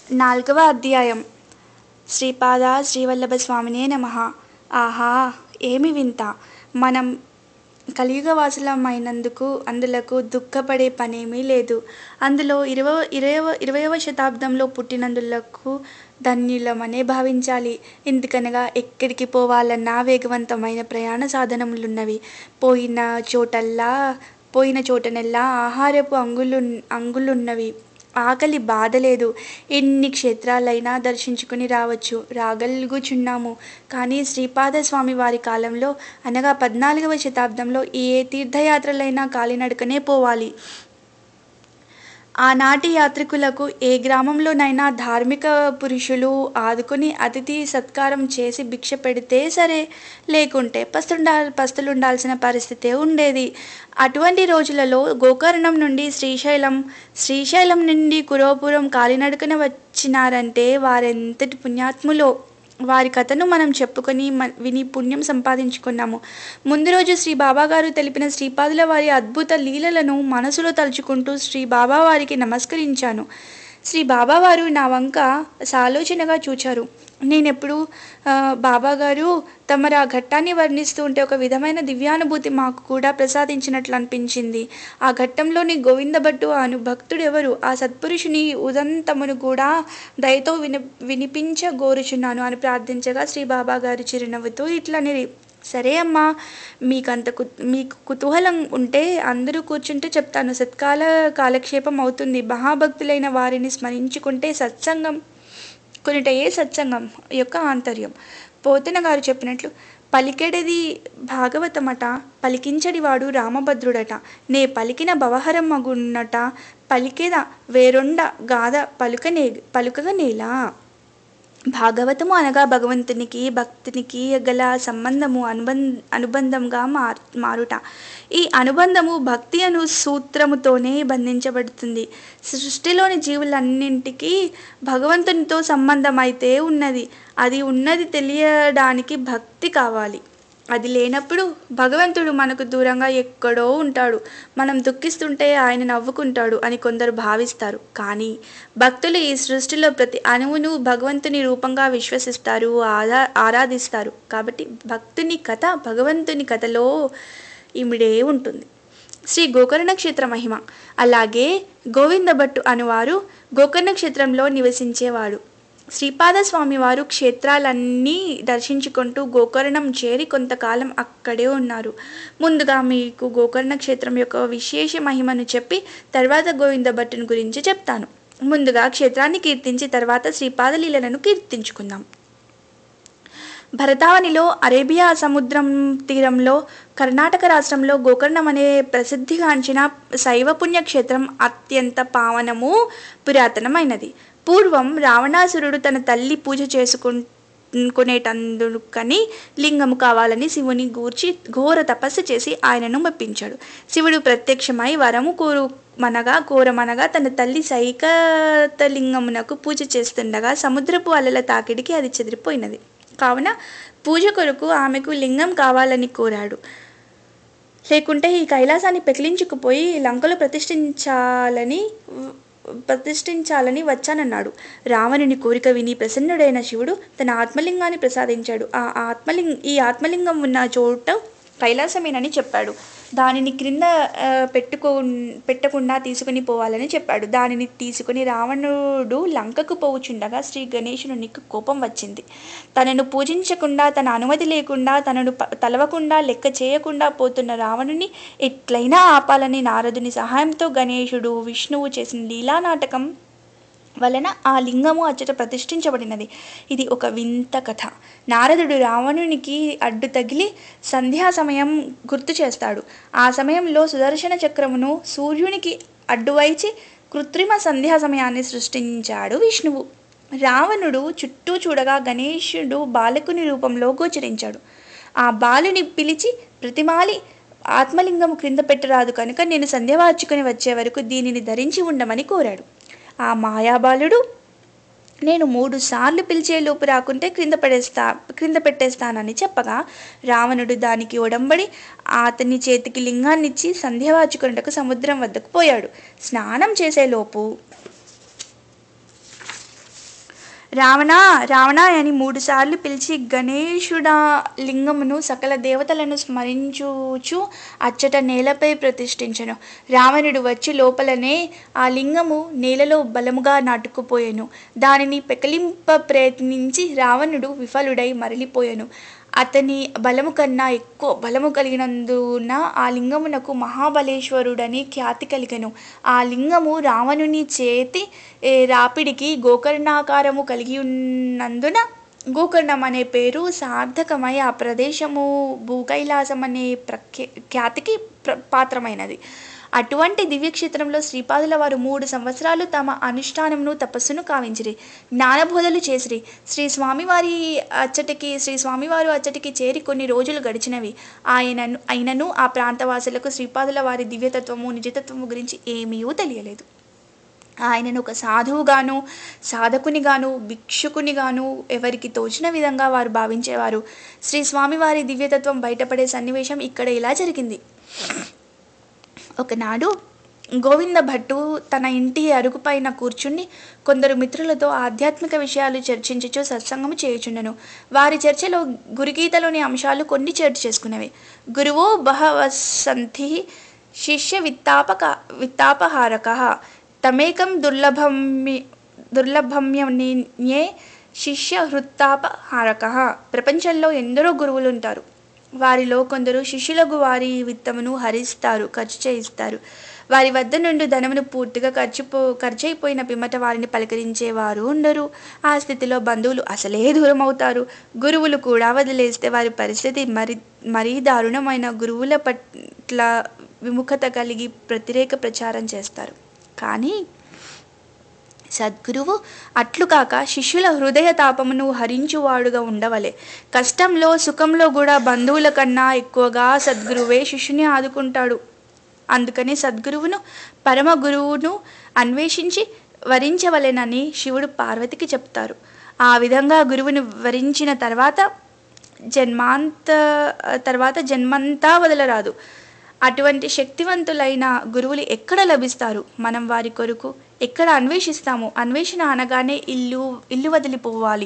నాలుగవ అధ్యాయం శ్రీపాద శ్రీవల్లభ స్వామినే నమ ఆహా ఏమి వింత మనం కలియుగ వాసులమైనందుకు అందులకు దుఃఖపడే పనేమీ లేదు అందులో ఇరవ ఇరవ ఇరవయవ శతాబ్దంలో పుట్టినందులకు ధన్యులమనే భావించాలి ఎందుకనగా ఎక్కడికి పోవాలన్నా వేగవంతమైన ప్రయాణ సాధనములున్నవి పోయిన చోటల్లా పోయిన చోటనెల్లా ఆహారపు అంగులు అంగులున్నవి ఆకలి బాధ లేదు ఎన్ని క్షేత్రాలైనా దర్శించుకుని రావచ్చు రాగలుగుచున్నాము కానీ శ్రీపాద స్వామి వారి కాలంలో అనగా పద్నాలుగవ శతాబ్దంలో ఏ తీర్థయాత్రలైనా కాలినడకనే పోవాలి ఆనాటి యాత్రికులకు ఏ గ్రామంలోనైనా ధార్మిక పురుషులు ఆదుకుని అతిథి సత్కారం చేసి భిక్ష పెడితే సరే లేకుంటే పస్తుండా పస్తులుండాల్సిన పరిస్థితే ఉండేది అటువంటి రోజులలో గోకర్ణం నుండి శ్రీశైలం శ్రీశైలం నుండి కురోపురం కాలినడకన వచ్చినారంటే వారెంతటి పుణ్యాత్ములో వారి కథను మనం చెప్పుకొని మ విని పుణ్యం సంపాదించుకున్నాము ముందు రోజు శ్రీ బాబా గారు తెలిపిన శ్రీపాదుల వారి అద్భుత లీలలను మనసులో తలుచుకుంటూ శ్రీ బాబా వారికి నమస్కరించాను శ్రీ బాబా వారు నా వంక సాలోచనగా చూచారు నేనెప్పుడు బాబా గారు తమరు ఆ ఘట్టాన్ని వర్ణిస్తూ ఉంటే ఒక విధమైన దివ్యానుభూతి మాకు కూడా ప్రసాదించినట్లు అనిపించింది ఆ ఘట్టంలోని గోవిందభట్టు అను భక్తుడు ఎవరు ఆ సత్పురుషుని ఉదంతమును కూడా దయతో విని వినిపించగోరుచున్నాను అని ప్రార్థించగా శ్రీ బాబా గారు చిరునవ్వుతూ ఇట్లని సరే అమ్మా మీకంత కు మీకు కుతూహలం ఉంటే అందరూ కూర్చుంటే చెప్తాను సత్కాల కాలక్షేపం అవుతుంది మహాభక్తులైన వారిని స్మరించుకుంటే సత్సంగం కొనిటయే సత్సంగం యొక్క ఆంతర్యం పోతన గారు చెప్పినట్లు పలికెడది భాగవతమట పలికించడివాడు రామభద్రుడట నే పలికిన భవహరం మగున్నట పలికేద వేరొండ గాథ పలుకనే పలుకగా నేలా భాగవతము అనగా భగవంతునికి భక్తునికి గల సంబంధము అనుబంధ అనుబంధంగా మార్ మారుట ఈ అనుబంధము భక్తి అను సూత్రముతోనే బంధించబడుతుంది సృష్టిలోని జీవులన్నింటికీ భగవంతునితో సంబంధం అయితే ఉన్నది అది ఉన్నది తెలియడానికి భక్తి కావాలి అది లేనప్పుడు భగవంతుడు మనకు దూరంగా ఎక్కడో ఉంటాడు మనం దుఃఖిస్తుంటే ఆయన నవ్వుకుంటాడు అని కొందరు భావిస్తారు కానీ భక్తులు ఈ సృష్టిలో ప్రతి అణువును భగవంతుని రూపంగా విశ్వసిస్తారు ఆరా ఆరాధిస్తారు కాబట్టి భక్తుని కథ భగవంతుని కథలో ఇమిడే ఉంటుంది శ్రీ గోకర్ణ క్షేత్ర మహిమ అలాగే గోవిందభట్టు అనువారు గోకర్ణ క్షేత్రంలో నివసించేవాడు శ్రీపాద స్వామి వారు క్షేత్రాలన్నీ దర్శించుకుంటూ గోకర్ణం చేరి కొంతకాలం అక్కడే ఉన్నారు ముందుగా మీకు గోకర్ణ క్షేత్రం యొక్క విశేష మహిమను చెప్పి తర్వాత గోవింద భట్టుని గురించి చెప్తాను ముందుగా క్షేత్రాన్ని కీర్తించి తర్వాత శ్రీపాద లీలలను కీర్తించుకుందాం భరతావనిలో అరేబియా సముద్రం తీరంలో కర్ణాటక రాష్ట్రంలో గోకర్ణం అనే ప్రసిద్ధిగాంచిన శైవ పుణ్యక్షేత్రం అత్యంత పావనము పురాతనమైనది పూర్వం రావణాసురుడు తన తల్లి పూజ చేసుకునేటందుకని లింగము కావాలని శివుని గూర్చి ఘోర తపస్సు చేసి ఆయనను మెప్పించాడు శివుడు ప్రత్యక్షమై వరము కోరు మనగా కోరమనగా తన తల్లి సైకతలింగమునకు పూజ చేస్తుండగా సముద్రపు అలల తాకిడికి అది చెదిరిపోయినది కావున పూజ కొరకు ఆమెకు లింగం కావాలని కోరాడు లేకుంటే ఈ కైలాసాన్ని పెకిలించుకుపోయి లంకలో ప్రతిష్ఠించాలని ప్రతిష్ఠించాలని వచ్చానన్నాడు రావణుని కోరిక విని ప్రసన్నుడైన శివుడు తన ఆత్మలింగాన్ని ప్రసాదించాడు ఆ ఆత్మలింగ ఈ ఆత్మలింగం ఉన్న చోట కైలాసమేనని చెప్పాడు దానిని క్రింద పెట్టుకో పెట్టకుండా తీసుకుని పోవాలని చెప్పాడు దానిని తీసుకుని రావణుడు లంకకు పోవుచుండగా శ్రీ గణేశునికి కోపం వచ్చింది తనను పూజించకుండా తన అనుమతి లేకుండా తనను తలవకుండా లెక్క చేయకుండా పోతున్న రావణుని ఎట్లయినా ఆపాలని నారదుని సహాయంతో గణేశుడు విష్ణువు చేసిన లీలా నాటకం వలన ఆ లింగము అచ్చట ప్రతిష్ఠించబడినది ఇది ఒక వింత కథ నారదుడు రావణునికి అడ్డు తగిలి సంధ్యా సమయం గుర్తు చేస్తాడు ఆ సమయంలో సుదర్శన చక్రమును సూర్యునికి అడ్డువైచి కృత్రిమ సంధ్యా సమయాన్ని సృష్టించాడు విష్ణువు రావణుడు చుట్టూ చూడగా గణేశుడు బాలకుని రూపంలో గోచరించాడు ఆ బాలుని పిలిచి ప్రతిమాలి ఆత్మలింగము క్రింద పెట్టరాదు కనుక నేను సంధ్య వార్చుకుని వచ్చే వరకు దీనిని ధరించి ఉండమని కోరాడు ఆ మాయాబాలుడు నేను మూడు సార్లు పిలిచే లోపు రాకుంటే క్రింద పడేస్తా క్రింద పెట్టేస్తానని చెప్పగా రావణుడు దానికి ఒడంబడి అతని చేతికి లింగాన్నిచ్చి సంధ్యవాచుకున్నటకు సముద్రం వద్దకు పోయాడు స్నానం చేసేలోపు రావణ రావణ అని మూడుసార్లు పిలిచి గణేశుడా లింగమును సకల దేవతలను స్మరించుచు అచ్చట నేలపై ప్రతిష్ఠించెను రావణుడు వచ్చి లోపలనే ఆ లింగము నేలలో బలముగా నాటుకుపోయెను దానిని పెకలింప ప్రయత్నించి రావణుడు విఫలుడై మరలిపోయెను అతని బలము కన్నా ఎక్కువ బలము కలిగినందున ఆ లింగమునకు మహాబలేశ్వరుడని ఖ్యాతి కలిగెను ఆ లింగము రావణుని చేతి ఏ, రాపిడికి గోకర్ణాకారము కలిగి ఉన్నందున గోకర్ణం అనే పేరు సార్థకమై ఆ ప్రదేశము భూకైలాసం అనే ప్రఖ్య ఖ్యాతికి ప్ర పాత్రమైనది అటువంటి దివ్యక్షేత్రంలో శ్రీపాదుల వారు మూడు సంవత్సరాలు తమ అనుష్ఠానమును తపస్సును కావించిరి జ్ఞానబోధలు చేసిరి శ్రీ స్వామివారి అచ్చటికి శ్రీ స్వామివారు అచ్చటికి చేరి కొన్ని రోజులు గడిచినవి ఆయనను అయినను ఆ ప్రాంతవాసులకు శ్రీపాదుల వారి దివ్యతత్వము నిజతత్వము గురించి ఏమీ తెలియలేదు ఆయనను ఒక సాధువుగాను సాధకునిగాను భిక్షుకునిగాను ఎవరికి తోచిన విధంగా వారు భావించేవారు శ్రీ స్వామివారి దివ్యతత్వం బయటపడే సన్నివేశం ఇక్కడ ఇలా జరిగింది ఒకనాడు గోవింద భట్టు తన ఇంటి అరుగుపైన కూర్చుని కొందరు మిత్రులతో ఆధ్యాత్మిక విషయాలు చర్చించుచు సత్సంగము చేయుచుండెను వారి చర్చలో గురుగీతలోని అంశాలు కొన్ని చేర్చు చేసుకునేవి గురువో బహవసంతి శిష్య విత్తాపక విత్తాపహారక తమేకం దుర్లభమ్య దుర్లభమ్యే శిష్య హృత్తాపహారక ప్రపంచంలో ఎందరో గురువులు ఉంటారు వారిలో కొందరు శిష్యులకు వారి విత్తమును హరిస్తారు ఖర్చు చేయిస్తారు వారి వద్ద నుండి ధనమును పూర్తిగా ఖర్చుపో ఖర్చయిపోయిన పిమ్మట వారిని పలకరించేవారు ఉండరు ఆ స్థితిలో బంధువులు అసలే దూరం అవుతారు గురువులు కూడా వదిలేస్తే వారి పరిస్థితి మరి మరీ దారుణమైన గురువుల పట్ల విముఖత కలిగి వ్యతిరేక ప్రచారం చేస్తారు కానీ సద్గురువు అట్లు కాక శిష్యుల హృదయ తాపమును హరించువాడుగా ఉండవలే కష్టంలో సుఖంలో కూడా బంధువుల కన్నా ఎక్కువగా సద్గురువే శిష్యుని ఆదుకుంటాడు అందుకని సద్గురువును పరమ గురువును అన్వేషించి వరించవలెనని శివుడు పార్వతికి చెప్తారు ఆ విధంగా గురువుని వరించిన తర్వాత జన్మాంత తర్వాత జన్మంతా వదలరాదు అటువంటి శక్తివంతులైన గురువులు ఎక్కడ లభిస్తారు మనం వారి కొరకు ఎక్కడ అన్వేషిస్తాము అన్వేషణ అనగానే ఇల్లు ఇల్లు వదిలిపోవాలి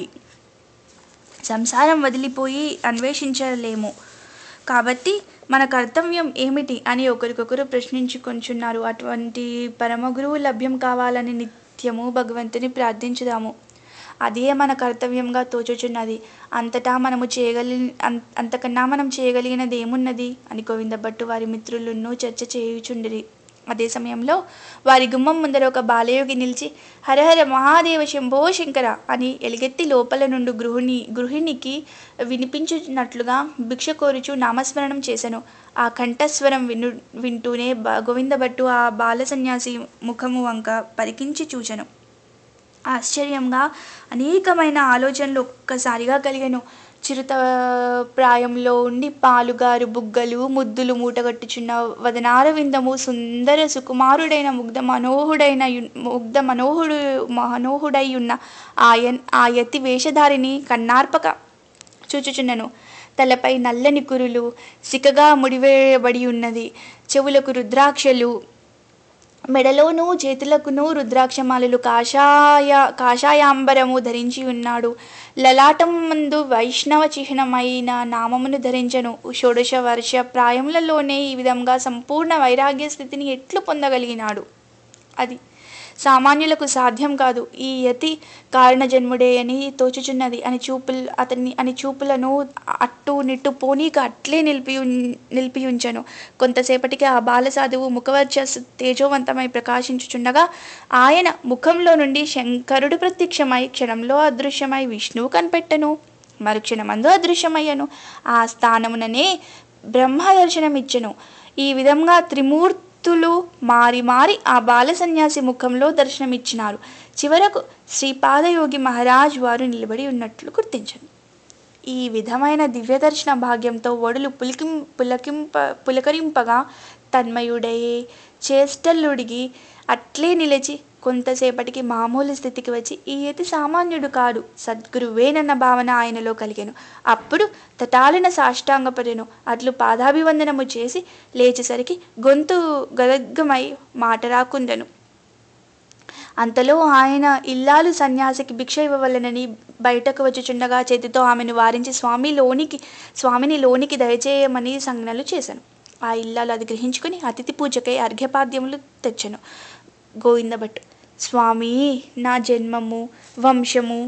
సంసారం వదిలిపోయి అన్వేషించలేము కాబట్టి మన కర్తవ్యం ఏమిటి అని ఒకరికొకరు ప్రశ్నించుకొంచున్నారు అటువంటి పరమ గురువు లభ్యం కావాలని నిత్యము భగవంతుని ప్రార్థించుదాము అదే మన కర్తవ్యంగా తోచుచున్నది అంతటా మనము చేయగలి అం- అంతకన్నా మనం చేయగలిగినది ఏమున్నది అని గోవింద భట్టు వారి మిత్రులను చర్చ చేయుచుండిరి అదే సమయంలో వారి గుమ్మం ముందర ఒక బాలయోగి నిలిచి హరహర మహాదేవ శంభో శంకర అని ఎలుగెత్తి లోపల నుండి గృహిణి గృహిణికి వినిపించున్నట్లుగా భిక్ష కోరుచు నామస్మరణం చేశాను ఆ కంఠస్వరం విను వింటూనే బ- గోవింద భట్టు ఆ బాల సన్యాసి ముఖము వంక పరికించి చూచెను ఆశ్చర్యంగా అనేకమైన ఆలోచనలు ఒక్కసారిగా కలిగాను చిరుత ప్రాయంలో ఉండి పాలుగారు బుగ్గలు ముద్దులు మూటగట్టుచున్న వదనార విందము సుందర సుకుమారుడైన ముగ్ధ మనోహుడైన యు- ముగ్ధ మనోహుడు మనోహుడై ఉన్న ఆయన్ ఆ యతి వేషధారిని కన్నార్పక చూచుచున్నను తలపై నల్లని కురులు సికగా ముడివేయబడి ఉన్నది చెవులకు రుద్రాక్షలు మెడలోనూ చేతులకును రుద్రాక్షమాలలు కాషాయ కాషాయాంబరము ధరించి ఉన్నాడు లలాటం మందు వైష్ణవ చిహ్నమైన నామమును ధరించను షోడశ వర్ష ప్రాయములలోనే ఈ విధంగా సంపూర్ణ వైరాగ్య స్థితిని ఎట్లు పొందగలిగినాడు అది సామాన్యులకు సాధ్యం కాదు ఈ యతి కారణజన్ముడే అని తోచుచున్నది అని చూపులు అతన్ని అని చూపులను అట్టు నిట్టు పోనీక అట్లే నిలిపి ఉన్- నిలిపి ఉంచను కొంతసేపటికి ఆ బాల సాధువు ముఖవర్చస్సు తేజోవంతమై ప్రకాశించుచుండగా ఆయన ముఖంలో నుండి శంకరుడు ప్రత్యక్షమై క్షణంలో అదృశ్యమై విష్ణువు కనిపెట్టెను మరుక్షణమందు అదృశ్యమయ్యను ఆ స్థానముననే బ్రహ్మ దర్శనమిచ్చెను ఈ విధంగా త్రిమూర్తులు మారి మారి ఆ బాల సన్యాసి ముఖంలో దర్శనమిచ్చినారు చివరకు శ్రీపాదయోగి మహారాజ్ వారు నిలబడి ఉన్నట్లు గుర్తించను ఈ విధమైన దివ్య దర్శన భాగ్యంతో వడులు పులికిం పులకింప పులకరింపగా తన్మయుడై చేష్టల్లుడిగి అట్లే నిలిచి కొంతసేపటికి మామూలు స్థితికి వచ్చి ఈ యతి సామాన్యుడు కాడు సద్గురువేనన్న భావన ఆయనలో కలిగెను అప్పుడు తటాలిన సాష్టాంగపడెను అట్లు పాదాభివందనము చేసి లేచేసరికి గొంతు గదగ్గమై మాట రాకుండెను అంతలో ఆయన ఇల్లాలు సన్యాసికి భిక్ష ఇవ్వవలనని బయటకు వచ్చుచుండగా చేతితో ఆమెను వారించి స్వామి లోనికి స్వామిని లోనికి దయచేయమని సంజ్ఞలు చేశాను ఆ ఇల్లాలు అది గ్రహించుకుని అతిథి పూజకై అర్ఘ్యపాద్యములు తెచ్చెను గోవిందభట్ స్వామి నా జన్మము వంశము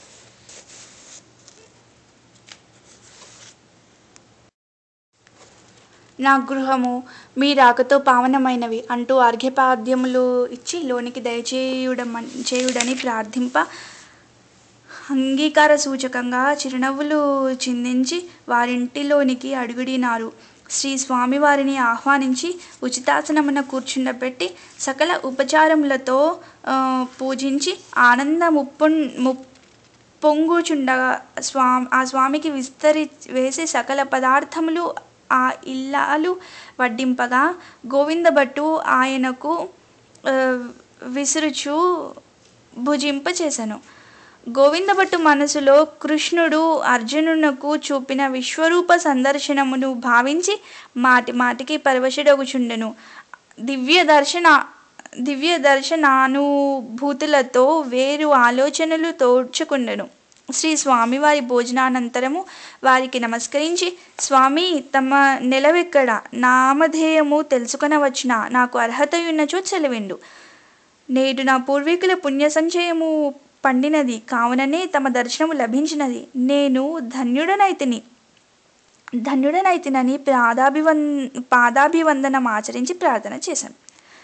నా గృహము మీ రాకతో పావనమైనవి అంటూ అర్ఘ్యపాద్యములు ఇచ్చి లోనికి దయచేయుడమని చేయుడని ప్రార్థింప అంగీకార సూచకంగా చిరునవ్వులు చిందించి వారింటిలోనికి అడుగుడినారు శ్రీ స్వామివారిని ఆహ్వానించి ఉచితాసనమున కూర్చుండబెట్టి సకల ఉపచారములతో ఆ, పూజించి ఆనంద ముప్పొన్ ముప్పొంగుచుండగా స్వా ఆ స్వామికి విస్తరి వేసి సకల పదార్థములు ఆ ఇల్లాలు వడ్డింపగా గోవిందభట్టు ఆయనకు ఆ, విసురుచు భుజింపచేసెను గోవిందభట్టు మనసులో కృష్ణుడు అర్జునునకు చూపిన విశ్వరూప సందర్శనమును భావించి మాటి మాటికి పరవశుడగుచుండెను దివ్య దర్శన దివ్య దర్శనానుభూతులతో వేరు ఆలోచనలు తోడ్చుకుండెను శ్రీ స్వామివారి భోజనానంతరము వారికి నమస్కరించి స్వామి తమ నెలవెక్కడ నామధేయము తెలుసుకొనవచ్చునా నాకు అర్హతయున్నచో చెలవిండు నేడు నా పూర్వీకుల పుణ్య సంచయము పండినది కావుననే తమ దర్శనము లభించినది నేను ధన్యుడనైతిని ధన్యుడనైతినని పాదాభివన్ పాదాభివందనం ఆచరించి ప్రార్థన చేశాను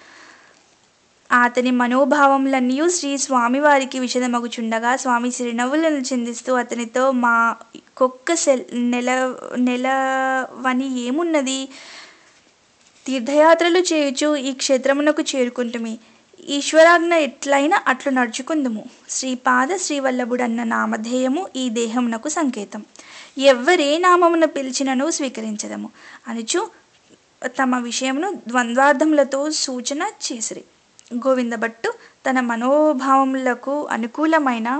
అతని మనోభావములన్నీ శ్రీ స్వామివారికి విషదమగుచుండగా స్వామి చిరునవ్వులను చిందిస్తూ అతనితో మా కుక్క సెల్ నెల నెలవని ఏమున్నది తీర్థయాత్రలు చేయుచు ఈ క్షేత్రమునకు చేరుకుంటుమి ఈశ్వరాజ్ఞ ఎట్లయినా అట్లు నడుచుకుందుము శ్రీపాద శ్రీవల్లభుడన్న నామధేయము ఈ దేహమునకు సంకేతం ఎవ్వరే నామమున పిలిచినను స్వీకరించదము అనుచు తమ విషయమును ద్వంద్వార్థములతో సూచన చేసిరి గోవిందభట్టు తన మనోభావములకు అనుకూలమైన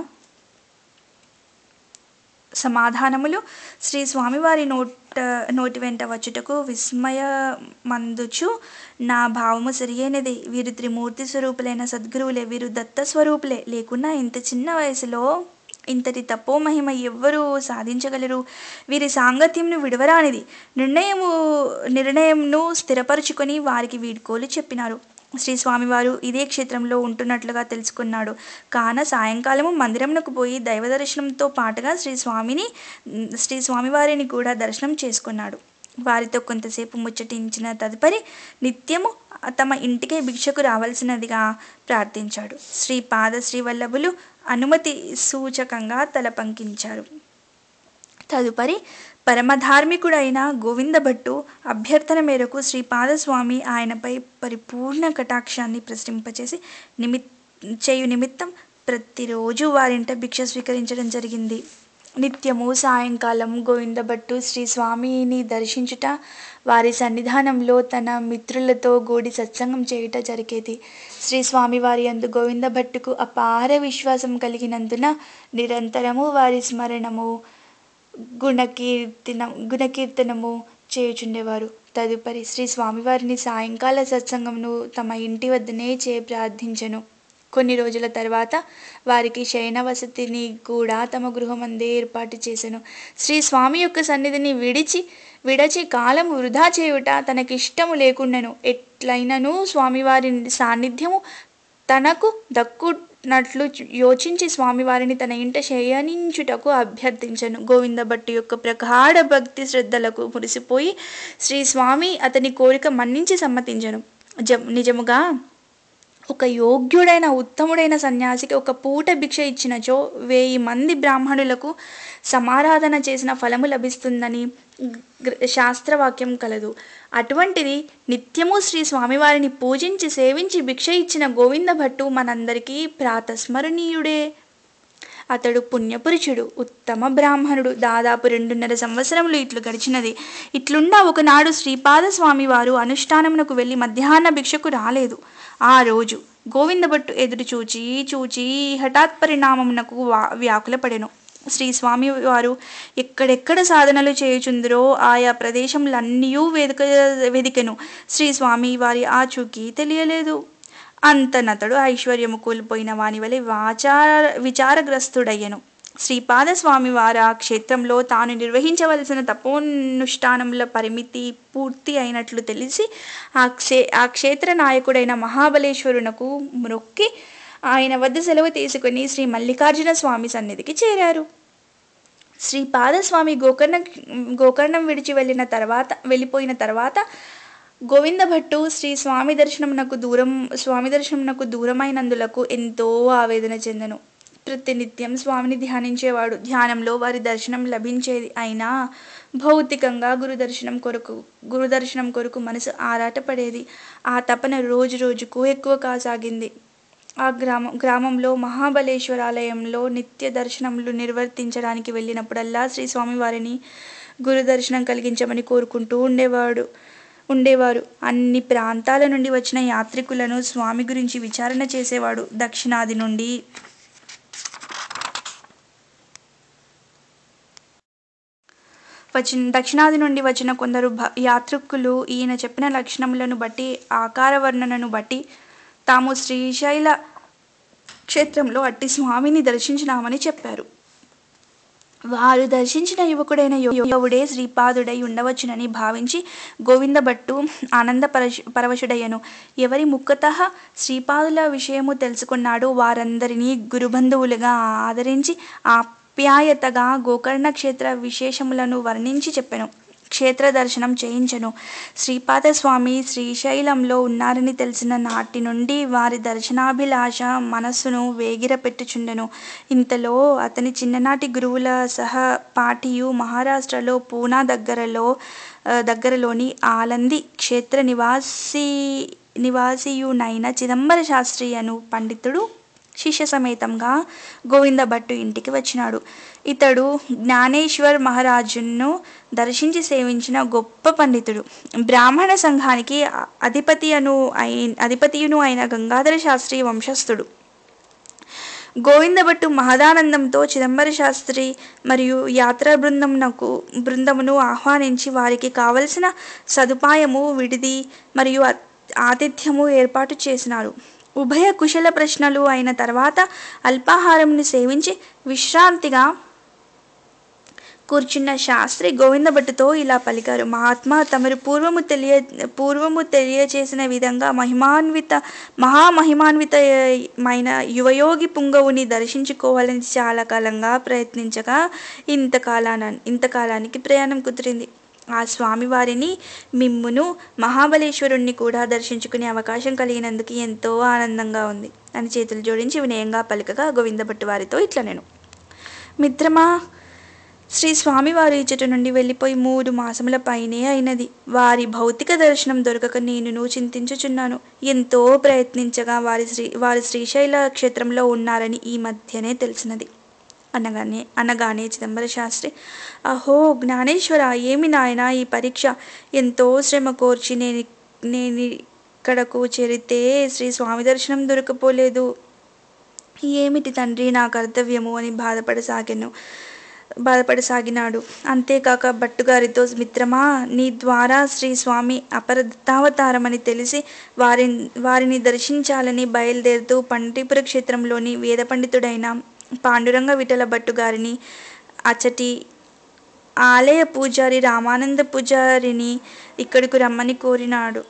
సమాధానములు శ్రీ స్వామివారి నోట నోటి వెంట వచ్చుటకు విస్మయమందుచు నా భావము సరియైనది వీరు త్రిమూర్తి స్వరూపులైన సద్గురువులే వీరు దత్త స్వరూపులే లేకున్నా ఇంత చిన్న వయసులో ఇంతటి తపో మహిమ ఎవ్వరూ సాధించగలరు వీరి సాంగత్యంను విడవరానిది నిర్ణయము నిర్ణయంను స్థిరపరుచుకొని వారికి వీడ్కోలు చెప్పినారు శ్రీ స్వామివారు ఇదే క్షేత్రంలో ఉంటున్నట్లుగా తెలుసుకున్నాడు కాన సాయంకాలము మందిరమునకు పోయి దైవ దర్శనంతో పాటుగా శ్రీ స్వామిని శ్రీ స్వామివారిని కూడా దర్శనం చేసుకున్నాడు వారితో కొంతసేపు ముచ్చటించిన తదుపరి నిత్యము తమ ఇంటికే భిక్షకు రావాల్సినదిగా ప్రార్థించాడు శ్రీ పాద శ్రీవల్లభులు అనుమతి సూచకంగా తల పంకించారు తదుపరి పరమధార్మికుడైన గోవిందభట్టు అభ్యర్థన మేరకు శ్రీపాదస్వామి ఆయనపై పరిపూర్ణ కటాక్షాన్ని ప్రసరింపచేసి నిమిత్ చేయు నిమిత్తం ప్రతిరోజు వారింట భిక్ష స్వీకరించడం జరిగింది నిత్యము సాయంకాలం గోవిందభట్టు శ్రీ స్వామిని దర్శించుట వారి సన్నిధానంలో తన మిత్రులతో కూడి సత్సంగం చేయుట జరిగేది శ్రీ స్వామివారి అందు గోవిందభట్టుకు అపార విశ్వాసం కలిగినందున నిరంతరము వారి స్మరణము గుణకీర్తన గుణకీర్తనము చేయుచుండేవారు తదుపరి శ్రీ స్వామివారిని సాయంకాల సత్సంగమును తమ ఇంటి వద్దనే చే ప్రార్థించెను కొన్ని రోజుల తర్వాత వారికి శయన వసతిని కూడా తమ గృహమందే ఏర్పాటు చేసెను శ్రీ స్వామి యొక్క సన్నిధిని విడిచి విడచి కాలం వృధా చేయుట తనకిష్టము లేకుండాను ఎట్లయినను స్వామివారి సాన్నిధ్యము తనకు దక్కునట్లు యోచించి స్వామివారిని తన ఇంట శయనించుటకు అభ్యర్థించను గోవిందభట్టు యొక్క ప్రగాఢ భక్తి శ్రద్ధలకు మురిసిపోయి శ్రీ స్వామి అతని కోరిక మన్నించి సమ్మతించను జ నిజముగా ఒక యోగ్యుడైన ఉత్తముడైన సన్యాసికి ఒక పూట భిక్ష ఇచ్చినచో వెయ్యి మంది బ్రాహ్మణులకు సమారాధన చేసిన ఫలము లభిస్తుందని గ్ర- శాస్త్రవాక్యం కలదు అటువంటిది నిత్యము శ్రీ స్వామివారిని పూజించి సేవించి భిక్ష ఇచ్చిన గోవింద భట్టు మనందరికీ ప్రాతస్మరణీయుడే అతడు పుణ్యపురుషుడు ఉత్తమ బ్రాహ్మణుడు దాదాపు రెండున్నర సంవత్సరములు ఇట్లు గడిచినది ఇట్లుండా ఒకనాడు శ్రీపాద స్వామి వారు అనుష్ఠానమునకు వెళ్ళి మధ్యాహ్న భిక్షకు రాలేదు ఆ రోజు గోవిందభట్టు ఎదురు చూచి చూచి హఠాత్ పరిణామమునకు వా వ్యాకులపడెను శ్రీ స్వామి వారు ఎక్కడెక్కడ సాధనలు చేయుచుందరో ఆయా ప్రదేశములన్నీ వెదక వెదికెను శ్రీ స్వామి వారి ఆచూకీ తెలియలేదు అంతనతడు ఐశ్వర్యము కోల్పోయిన వాని వలె వాచార విచారగ్రస్తుడయ్యను శ్రీపాదస్వామి వారి ఆ క్షేత్రంలో తాను నిర్వహించవలసిన తపోనుష్ఠానముల పరిమితి పూర్తి అయినట్లు తెలిసి ఆ క్షే ఆ క్షేత్ర నాయకుడైన మహాబలేశ్వరునకు మ్రొక్కి ఆయన వద్ద సెలవు తీసుకుని శ్రీ మల్లికార్జున స్వామి సన్నిధికి చేరారు శ్రీ పాదస్వామి గోకర్ణ గోకర్ణం విడిచి వెళ్ళిన తర్వాత వెళ్ళిపోయిన తర్వాత గోవింద భట్టు శ్రీ స్వామి దర్శనమునకు దూరం స్వామి దర్శనమునకు దూరమైనందులకు ఎంతో ఆవేదన చెందను ప్రతినిత్యం స్వామిని ధ్యానించేవాడు ధ్యానంలో వారి దర్శనం లభించేది అయినా భౌతికంగా గురు దర్శనం కొరకు గురు దర్శనం కొరకు మనసు ఆరాటపడేది ఆ తపన రోజు రోజుకు ఎక్కువ కాసాగింది ఆ గ్రామం గ్రామంలో మహాబలేశ్వర ఆలయంలో నిత్య దర్శనములు నిర్వర్తించడానికి వెళ్ళినప్పుడల్లా శ్రీ స్వామివారిని గురు దర్శనం కలిగించమని కోరుకుంటూ ఉండేవాడు ఉండేవారు అన్ని ప్రాంతాల నుండి వచ్చిన యాత్రికులను స్వామి గురించి విచారణ చేసేవాడు దక్షిణాది నుండి వచ్చిన దక్షిణాది నుండి వచ్చిన కొందరు భ యాత్రికులు ఈయన చెప్పిన లక్షణములను బట్టి ఆకార వర్ణనను బట్టి తాము శ్రీశైల క్షేత్రంలో అట్టి స్వామిని దర్శించినామని చెప్పారు వారు దర్శించిన యువకుడైన యువకుడే శ్రీపాదుడై ఉండవచ్చునని భావించి గోవింద భట్టు ఆనంద పరశ పరవశుడయ్యను ఎవరి ముక్కత శ్రీపాదుల విషయము తెలుసుకున్నాడో వారందరినీ గురుబంధువులుగా ఆదరించి ఆప్యాయతగా గోకర్ణ క్షేత్ర విశేషములను వర్ణించి చెప్పెను క్షేత్ర దర్శనం చేయించను శ్రీపాదస్వామి శ్రీశైలంలో ఉన్నారని తెలిసిన నాటి నుండి వారి దర్శనాభిలాష మనస్సును వేగిర పెట్టుచుండెను ఇంతలో అతని చిన్ననాటి గురువుల సహపాఠియు మహారాష్ట్రలో పూనా దగ్గరలో ఆ, దగ్గరలోని ఆలంది క్షేత్ర నివాసి నివాసియునైన చిదంబర శాస్త్రి అను పండితుడు శిష్య సమేతంగా గోవింద భట్టు ఇంటికి వచ్చినాడు ఇతడు జ్ఞానేశ్వర్ మహారాజును దర్శించి సేవించిన గొప్ప పండితుడు బ్రాహ్మణ సంఘానికి అధిపతి అను అయి అధిపతియును అయిన గంగాధర శాస్త్రి వంశస్థుడు గోవిందభట్టు మహదానందంతో చిదంబర శాస్త్రి మరియు యాత్రా బృందమునకు బృందమును ఆహ్వానించి వారికి కావలసిన సదుపాయము విడిది మరియు ఆ- ఆతిథ్యము ఏర్పాటు చేసినారు ఉభయ కుశల ప్రశ్నలు అయిన తర్వాత అల్పాహారంని సేవించి విశ్రాంతిగా కూర్చున్న శాస్త్రి గోవిందభట్టుతో ఇలా పలికారు మహాత్మా తమరు పూర్వము తెలియ పూర్వము తెలియచేసిన విధంగా మహిమాన్విత మహామహిమాన్వితమైన యువయోగి పుంగవుని దర్శించుకోవాలని చాలా కాలంగా ప్రయత్నించగా ఇంతకాలాన ఇంతకాలానికి ప్రయాణం కుదిరింది ఆ స్వామివారిని మిమ్మును మహాబలేశ్వరుణ్ణి కూడా దర్శించుకునే అవకాశం కలిగినందుకు ఎంతో ఆనందంగా ఉంది అని చేతులు జోడించి వినయంగా పలికగా గోవిందభట్టు వారితో ఇట్లా నేను మిత్రమా శ్రీ స్వామివారి ఇచ్చట నుండి వెళ్ళిపోయి మూడు మాసముల పైనే అయినది వారి భౌతిక దర్శనం దొరకక నేనును చింతించుచున్నాను ఎంతో ప్రయత్నించగా వారి శ్రీ వారి శ్రీశైల క్షేత్రంలో ఉన్నారని ఈ మధ్యనే తెలిసినది అనగానే అనగానే చిదంబర శాస్త్రి అహో జ్ఞానేశ్వర ఏమి నాయనా ఈ పరీక్ష ఎంతో శ్రమ కోర్చి నేను నేను ఇక్కడకు చేరితే శ్రీ స్వామి దర్శనం దొరకపోలేదు ఏమిటి తండ్రి నా కర్తవ్యము అని బాధపడసాగాను బాధపడసాగినాడు అంతేకాక భట్టుగారితో మిత్రమా నీ ద్వారా శ్రీ స్వామి అపరదత్తావతారమని తెలిసి వారి వారిని దర్శించాలని బయలుదేరుతూ పండిపుర క్షేత్రంలోని వేద పండితుడైన పాండురంగ విఠల భట్టు గారిని అచ్చటి ఆలయ పూజారి రామానంద పూజారిని ఇక్కడికి రమ్మని కోరినాడు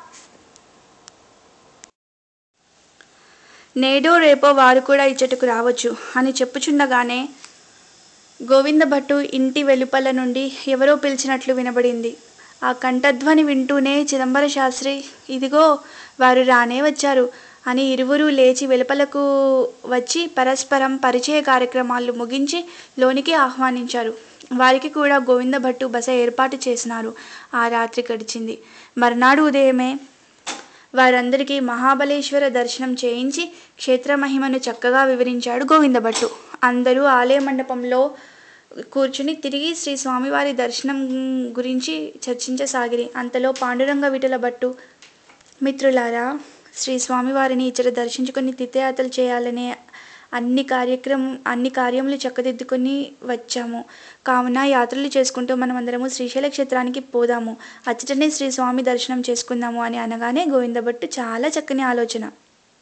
నేడో రేపో వారు కూడా ఇచ్చటకు రావచ్చు అని చెప్పుచుండగానే గోవింద భట్టు ఇంటి వెలుపల నుండి ఎవరో పిలిచినట్లు వినబడింది ఆ కంఠధ్వని వింటూనే చిదంబర శాస్త్రి ఇదిగో వారు రానే వచ్చారు అని ఇరువురు లేచి వెలుపలకు వచ్చి పరస్పరం పరిచయ కార్యక్రమాలు ముగించి లోనికి ఆహ్వానించారు వారికి కూడా గోవింద భట్టు బస ఏర్పాటు చేసినారు ఆ రాత్రి గడిచింది మర్నాడు ఉదయమే వారందరికీ మహాబలేశ్వర దర్శనం చేయించి క్షేత్ర మహిమను చక్కగా వివరించాడు గోవిందభట్టు అందరూ ఆలయ మండపంలో కూర్చుని తిరిగి శ్రీ స్వామివారి దర్శనం గురించి చర్చించసాగిరి అంతలో పాండురంగ విఠల భట్టు మిత్రులారా శ్రీ స్వామివారిని ఇచ్చట దర్శించుకొని తీర్థయాత్రలు చేయాలనే అన్ని కార్యక్రమం అన్ని కార్యములు చక్కదిద్దుకొని వచ్చాము కావున యాత్రలు చేసుకుంటూ మనం అందరము శ్రీశైల క్షేత్రానికి పోదాము అచ్చటనే శ్రీ స్వామి దర్శనం చేసుకుందాము అని అనగానే గోవిందభట్టు చాలా చక్కని ఆలోచన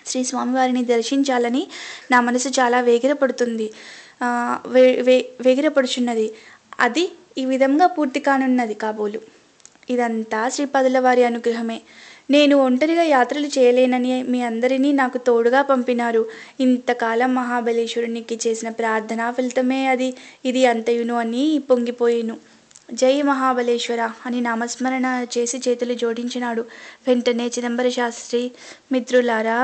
శ్రీ స్వామివారిని దర్శించాలని నా మనసు చాలా వేగిరపడుతుంది ఆ, వే వే వేగిరపడుచున్నది అది ఈ విధంగా పూర్తి కానున్నది కాబోలు ఇదంతా శ్రీపాదుల వారి అనుగ్రహమే నేను ఒంటరిగా యాత్రలు చేయలేనని మీ అందరినీ నాకు తోడుగా పంపినారు ఇంతకాలం మహాబలేశ్వరునికి చేసిన ప్రార్థన ఫలితమే అది ఇది అంతయును అని పొంగిపోయేను జై మహాబలేశ్వర అని నామస్మరణ చేసి చేతులు జోడించినాడు వెంటనే చిదంబర శాస్త్రి మిత్రులారా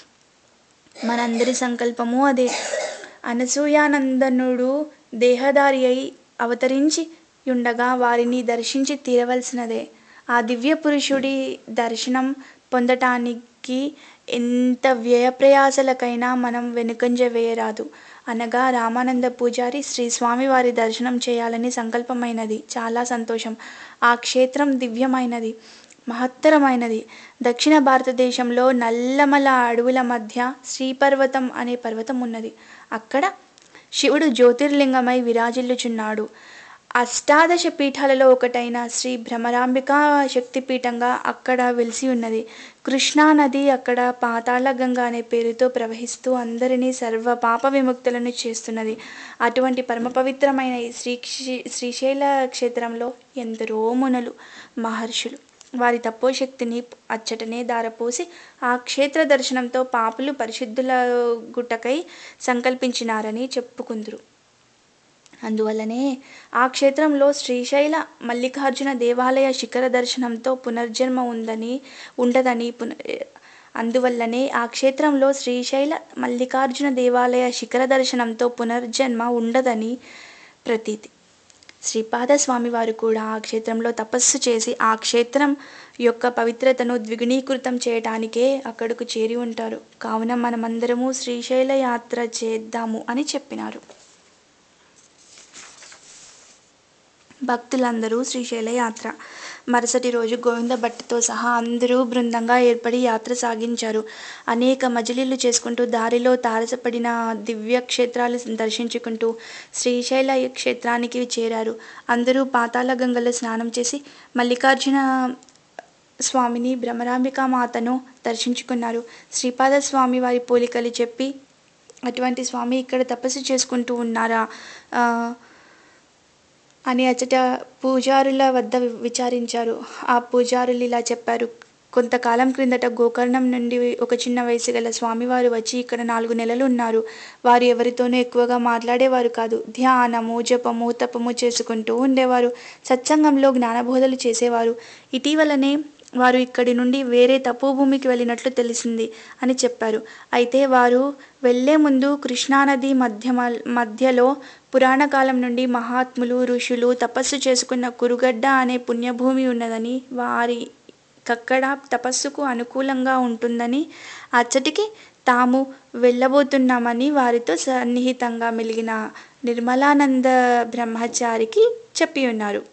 మనందరి సంకల్పము అదే అనసూయానందనుడు దేహదారి అయి అవతరించి ఉండగా వారిని దర్శించి తీరవలసినదే ఆ దివ్య పురుషుడి దర్శనం పొందటానికి ఎంత వ్యయప్రయాసలకైనా మనం వెనుకంజ వేయరాదు అనగా రామానంద పూజారి శ్రీ స్వామివారి దర్శనం చేయాలని సంకల్పమైనది చాలా సంతోషం ఆ క్షేత్రం దివ్యమైనది మహత్తరమైనది దక్షిణ భారతదేశంలో నల్లమల అడవుల మధ్య శ్రీపర్వతం అనే పర్వతం ఉన్నది అక్కడ శివుడు జ్యోతిర్లింగమై విరాజిల్లుచున్నాడు అష్టాదశ పీఠాలలో ఒకటైన శ్రీ భ్రమరాంబికా శక్తిపీఠంగా అక్కడ వెలిసి ఉన్నది కృష్ణా నది అక్కడ పాతాళ గంగ అనే పేరుతో ప్రవహిస్తూ అందరినీ సర్వ పాప విముక్తులను చేస్తున్నది అటువంటి పరమ పవిత్రమైన ఈ శ్రీ శ్రీశైల క్షేత్రంలో ఎందరో మునులు మహర్షులు వారి తపోశక్తిని అచ్చటనే దారపోసి ఆ క్షేత్ర దర్శనంతో పాపులు పరిశుద్ధుల గుట్టకై సంకల్పించినారని చెప్పుకుందరు అందువల్లనే ఆ క్షేత్రంలో శ్రీశైల మల్లికార్జున దేవాలయ శిఖర దర్శనంతో పునర్జన్మ ఉందని ఉండదని పున అందువల్లనే ఆ క్షేత్రంలో శ్రీశైల మల్లికార్జున దేవాలయ శిఖర దర్శనంతో పునర్జన్మ ఉండదని ప్రతీతి శ్రీపాద స్వామివారు కూడా ఆ క్షేత్రంలో తపస్సు చేసి ఆ క్షేత్రం యొక్క పవిత్రతను ద్విగుణీకృతం చేయటానికే అక్కడకు చేరి ఉంటారు కావున మనమందరము శ్రీశైల యాత్ర చేద్దాము అని చెప్పినారు భక్తులందరూ శ్రీశైల యాత్ర మరుసటి రోజు గోవింద భట్టితో సహా అందరూ బృందంగా ఏర్పడి యాత్ర సాగించారు అనేక మజిలీలు చేసుకుంటూ దారిలో తారసపడిన దివ్య క్షేత్రాలు దర్శించుకుంటూ శ్రీశైల క్షేత్రానికి చేరారు అందరూ పాతాళ గంగలో స్నానం చేసి మల్లికార్జున స్వామిని భ్రమరాంబికా మాతను దర్శించుకున్నారు శ్రీపాద స్వామి వారి పోలికలు చెప్పి అటువంటి స్వామి ఇక్కడ తపస్సు చేసుకుంటూ ఉన్నారా ఆ, అని అచ్చట పూజారుల వద్ద విచారించారు ఆ పూజారులు ఇలా చెప్పారు కొంతకాలం క్రిందట గోకర్ణం నుండి ఒక చిన్న వయసు గల స్వామివారు వచ్చి ఇక్కడ నాలుగు నెలలు ఉన్నారు వారు ఎవరితోనూ ఎక్కువగా మాట్లాడేవారు కాదు ధ్యానము జపము తపము చేసుకుంటూ ఉండేవారు సత్సంగంలో జ్ఞానబోధలు చేసేవారు ఇటీవలనే వారు ఇక్కడి నుండి వేరే తపోభూమికి వెళ్ళినట్లు తెలిసింది అని చెప్పారు అయితే వారు వెళ్ళే ముందు కృష్ణానది మధ్య మధ్యలో పురాణ కాలం నుండి మహాత్ములు ఋషులు తపస్సు చేసుకున్న కురుగడ్డ అనే పుణ్యభూమి ఉన్నదని వారి కక్కడ తపస్సుకు అనుకూలంగా ఉంటుందని అచ్చటికి తాము వెళ్ళబోతున్నామని వారితో సన్నిహితంగా మెలిగిన నిర్మలానంద బ్రహ్మచారికి చెప్పి ఉన్నారు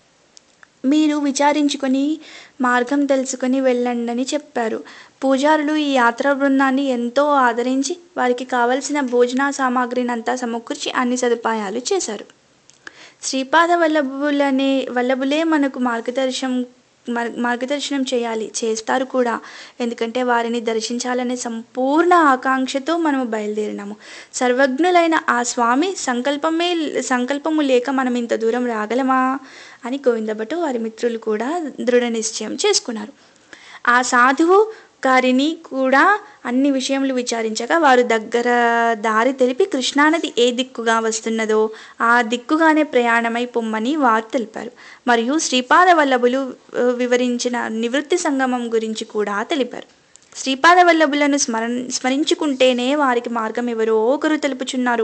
మీరు విచారించుకొని మార్గం తెలుసుకొని వెళ్ళండి చెప్పారు పూజారులు ఈ యాత్రా బృందాన్ని ఎంతో ఆదరించి వారికి కావలసిన భోజన సామాగ్రినంతా సమకూర్చి అన్ని సదుపాయాలు చేశారు శ్రీపాద వల్లభులనే వల్లభులే మనకు మార్గదర్శనం మార్- మార్గదర్శనం చేయాలి చేస్తారు కూడా ఎందుకంటే వారిని దర్శించాలనే సంపూర్ణ ఆకాంక్షతో మనము బయలుదేరినాము సర్వజ్ఞులైన ఆ స్వామి సంకల్పమే సంకల్పము లేక మనం ఇంత దూరం రాగలమా అని గోవిందభటు వారి మిత్రులు కూడా దృఢ నిశ్చయం చేసుకున్నారు ఆ సాధువు గారిని కూడా అన్ని విషయములు విచారించగా వారు దగ్గర దారి తెలిపి కృష్ణానది ఏ దిక్కుగా వస్తున్నదో ఆ దిక్కుగానే ప్రయాణమై పొమ్మని వారు తెలిపారు మరియు శ్రీపాద వల్లభులు ఆ, వివరించిన నివృత్తి సంగమం గురించి కూడా తెలిపారు శ్రీపాద వల్లభులను స్మరణ స్మరించుకుంటేనే వారికి మార్గం ఎవరో ఒకరు తెలుపుచున్నారు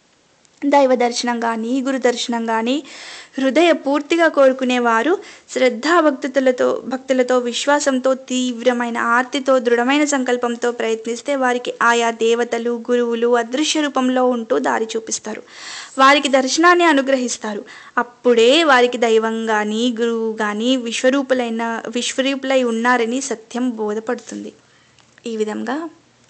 దైవ దర్శనం కానీ గురు దర్శనం కానీ హృదయ పూర్తిగా కోరుకునేవారు శ్రద్ధాభక్తులతో భక్తులతో విశ్వాసంతో తీవ్రమైన ఆర్తితో దృఢమైన సంకల్పంతో ప్రయత్నిస్తే వారికి ఆయా దేవతలు గురువులు అదృశ్య రూపంలో ఉంటూ దారి చూపిస్తారు వారికి దర్శనాన్ని అనుగ్రహిస్తారు అప్పుడే వారికి దైవం కానీ గురువు కానీ విశ్వరూపులైన విశ్వరూపులై ఉన్నారని సత్యం బోధపడుతుంది ఈ విధంగా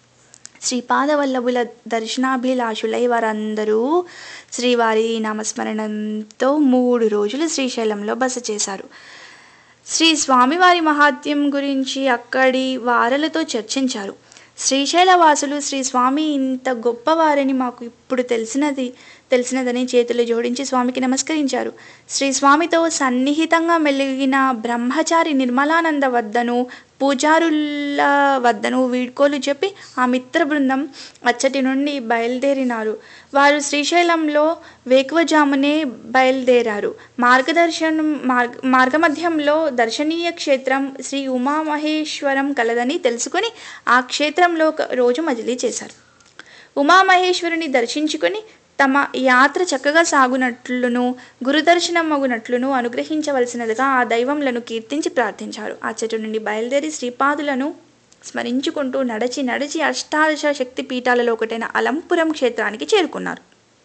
శ్రీపాదవల్లభుల దర్శనాభిలాషులై వారందరూ శ్రీవారి నామస్మరణంతో మూడు రోజులు శ్రీశైలంలో బస చేశారు శ్రీ స్వామివారి మహాత్యం గురించి అక్కడి వారలతో చర్చించారు శ్రీశైలవాసులు శ్రీ స్వామి ఇంత గొప్పవారని మాకు ఇప్పుడు తెలిసినది తెలిసినదని చేతులు జోడించి స్వామికి నమస్కరించారు శ్రీ స్వామితో సన్నిహితంగా మెలిగిన బ్రహ్మచారి నిర్మలానంద వద్దను పూజారుల వద్దను వీడ్కోలు చెప్పి ఆ మిత్ర బృందం అచ్చటి నుండి బయలుదేరినారు వారు శ్రీశైలంలో వేకువజామునే బయలుదేరారు మార్గదర్శనం మార్గ మార్గమధ్యంలో దర్శనీయ క్షేత్రం శ్రీ ఉమామహేశ్వరం కలదని తెలుసుకొని ఆ క్షేత్రంలో ఒక రోజు మజిలీ చేశారు ఉమామహేశ్వరుని దర్శించుకొని తమ యాత్ర చక్కగా సాగునట్లును గురుదర్శనం అగునట్లును అనుగ్రహించవలసినదిగా ఆ దైవంలను కీర్తించి ప్రార్థించారు అచ్చటి నుండి బయలుదేరి శ్రీపాదులను స్మరించుకుంటూ నడచి నడిచి అష్టాదశ శక్తి పీఠాలలో ఒకటైన అలంపురం క్షేత్రానికి చేరుకున్నారు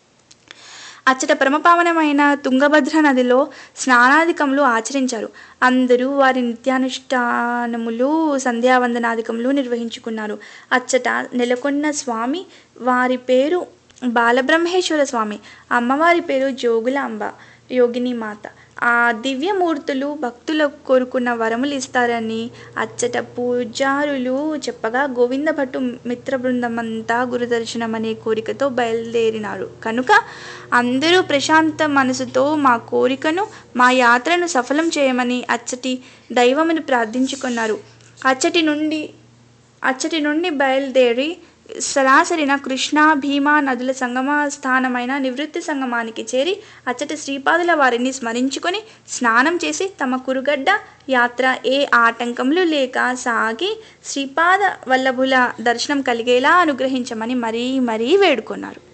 అచ్చట పరమపావనమైన తుంగభద్ర నదిలో స్నానాధికములు ఆచరించారు అందరూ వారి నిత్యానుష్ఠానములు సంధ్యావందనాధికములు నిర్వహించుకున్నారు అచ్చట నెలకొన్న స్వామి వారి పేరు బాలబ్రహ్మేశ్వర స్వామి అమ్మవారి పేరు జోగులాంబ యోగిని మాత ఆ దివ్యమూర్తులు భక్తులకు కోరుకున్న వరములు ఇస్తారని అచ్చట పూజారులు చెప్పగా గోవింద భట్టు మిత్ర బృందమంతా గురుదర్శనం అనే కోరికతో బయలుదేరినారు కనుక అందరూ ప్రశాంత మనసుతో మా కోరికను మా యాత్రను సఫలం చేయమని అచ్చటి దైవమును ప్రార్థించుకున్నారు అచ్చటి నుండి అచ్చటి నుండి బయలుదేరి సరాసరిన కృష్ణా భీమా నదుల సంగమ స్థానమైన నివృత్తి సంగమానికి చేరి అచ్చటి శ్రీపాదుల వారిని స్మరించుకొని స్నానం చేసి తమ కురుగడ్డ యాత్ర ఏ ఆటంకములు లేక సాగి శ్రీపాద వల్లభుల దర్శనం కలిగేలా అనుగ్రహించమని మరీ మరీ వేడుకున్నారు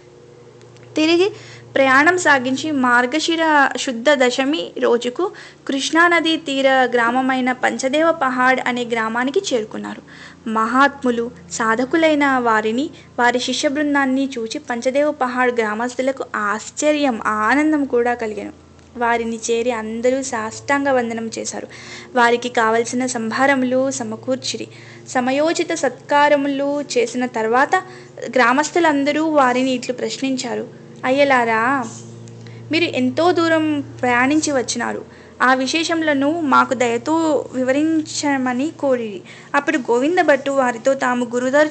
తిరిగి ప్రయాణం సాగించి మార్గశిర శుద్ధ దశమి రోజుకు కృష్ణానదీ తీర గ్రామమైన పంచదేవ పహాడ్ అనే గ్రామానికి చేరుకున్నారు మహాత్ములు సాధకులైన వారిని వారి శిష్య బృందాన్ని చూచి పంచదేవ పహాడ్ గ్రామస్తులకు ఆశ్చర్యం ఆనందం కూడా కలిగాను వారిని చేరి అందరూ సాష్టాంగ వందనం చేశారు వారికి కావలసిన సంభారములు సమకూర్చిరి సమయోచిత సత్కారములు చేసిన తర్వాత గ్రామస్తులందరూ వారిని ఇట్లు ప్రశ్నించారు అయ్యలారా మీరు ఎంతో దూరం ప్రయాణించి వచ్చినారు ఆ విశేషములను మాకు దయతో వివరించమని కోరిరి అప్పుడు గోవింద భట్టు వారితో తాము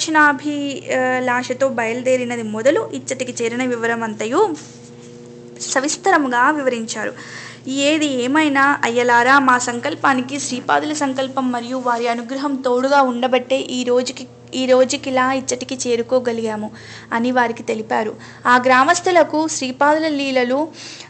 గురుదర్శనాభిలాషతో బయలుదేరినది మొదలు ఇచ్చటికి చేరిన వివరం అంతయు సవిస్తరముగా వివరించారు ఏది ఏమైనా అయ్యలారా మా సంకల్పానికి శ్రీపాదుల సంకల్పం మరియు వారి అనుగ్రహం తోడుగా ఉండబట్టే ఈ రోజుకి ఈ రోజుకిలా ఇచ్చటికి చేరుకోగలిగాము అని వారికి తెలిపారు ఆ గ్రామస్తులకు శ్రీపాదుల లీలలు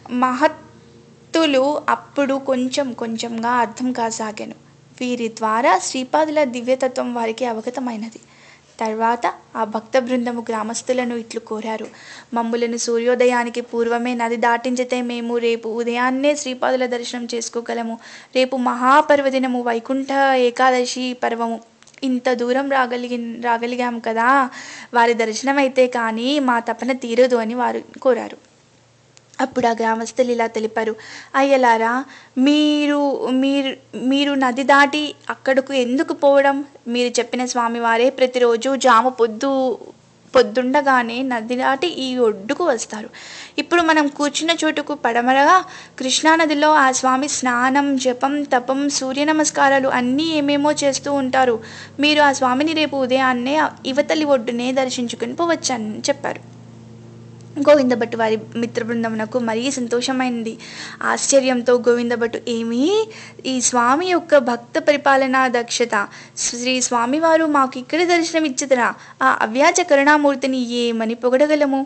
మహత్తులు అప్పుడు కొంచెం కొంచెంగా అర్థం కాసాగాను వీరి ద్వారా శ్రీపాదుల దివ్యతత్వం వారికి అవగతమైనది తర్వాత ఆ భక్త బృందము గ్రామస్తులను ఇట్లు కోరారు మమ్ములను సూర్యోదయానికి పూర్వమే నది దాటించితే మేము రేపు ఉదయాన్నే శ్రీపాదుల దర్శనం చేసుకోగలము రేపు మహాపర్వదినము వైకుంఠ ఏకాదశి పర్వము ఇంత దూరం రాగలిగి రాగలిగాం కదా వారి దర్శనం అయితే కానీ మా తపన తీరదు అని వారు కోరారు అప్పుడు ఆ గ్రామస్తులు ఇలా తెలిపారు అయ్యలారా మీరు మీరు మీరు నది దాటి అక్కడకు ఎందుకు పోవడం మీరు చెప్పిన స్వామివారే ప్రతిరోజు జామ పొద్దు పొద్దుండగానే నది దాటి ఈ ఒడ్డుకు వస్తారు ఇప్పుడు మనం కూర్చున్న చోటుకు పడమరగా కృష్ణానదిలో ఆ స్వామి స్నానం జపం తపం సూర్య నమస్కారాలు అన్నీ ఏమేమో చేస్తూ ఉంటారు మీరు ఆ స్వామిని రేపు ఉదయాన్నే ఇవతలి ఒడ్డునే దర్శించుకుని పోవచ్చని చెప్పారు గోవిందభట్టు వారి మిత్ర బృందమునకు మరీ సంతోషమైంది ఆశ్చర్యంతో గోవిందభట్టు ఏమీ ఈ స్వామి యొక్క భక్త పరిపాలనా దక్షత శ్రీ స్వామివారు మాకు ఇక్కడ దర్శనం ఇచ్చదరా ఆ అవ్యాజ కరుణామూర్తిని ఏమని పొగడగలము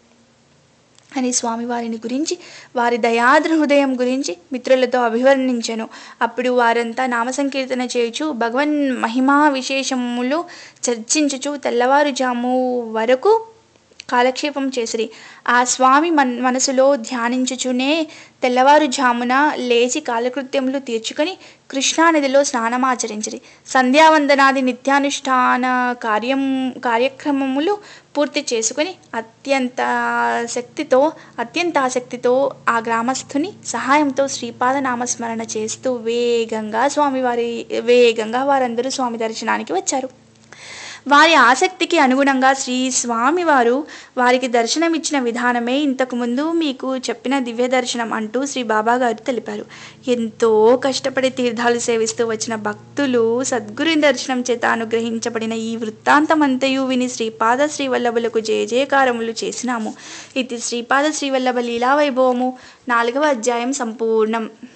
అని స్వామివారిని గురించి వారి దయాద్ర హృదయం గురించి మిత్రులతో అభివర్ణించెను అప్పుడు వారంతా నామ సంకీర్తన చేయుచు భగవన్ మహిమా విశేషములు చర్చించుచు తెల్లవారుజాము వరకు కాలక్షేపం చేసిరి ఆ స్వామి మన్ మనసులో ధ్యానించుచునే తెల్లవారుజామున లేచి కాలకృత్యములు తీర్చుకొని కృష్ణానదిలో స్నానమాచరించిరి సంధ్యావందనాది నిత్యానుష్ఠాన కార్యం కార్యక్రమములు పూర్తి చేసుకొని అత్యంత శక్తితో అత్యంత ఆసక్తితో ఆ గ్రామస్తుని సహాయంతో శ్రీపాద నామస్మరణ చేస్తూ వేగంగా స్వామివారి వేగంగా వారందరూ స్వామి దర్శనానికి వచ్చారు వారి ఆసక్తికి అనుగుణంగా శ్రీ స్వామివారు వారికి దర్శనమిచ్చిన విధానమే ఇంతకుముందు మీకు చెప్పిన దివ్య దర్శనం అంటూ శ్రీ బాబా గారు తెలిపారు ఎంతో కష్టపడి తీర్థాలు సేవిస్తూ వచ్చిన భక్తులు సద్గురు దర్శనం చేత అనుగ్రహించబడిన ఈ వృత్తాంతమంతయు విని శ్రీపాద శ్రీవల్లభులకు జయ జయకారములు చేసినాము ఇది శ్రీపాద శ్రీవల్లభ లీలా వైభవము నాలుగవ అధ్యాయం సంపూర్ణం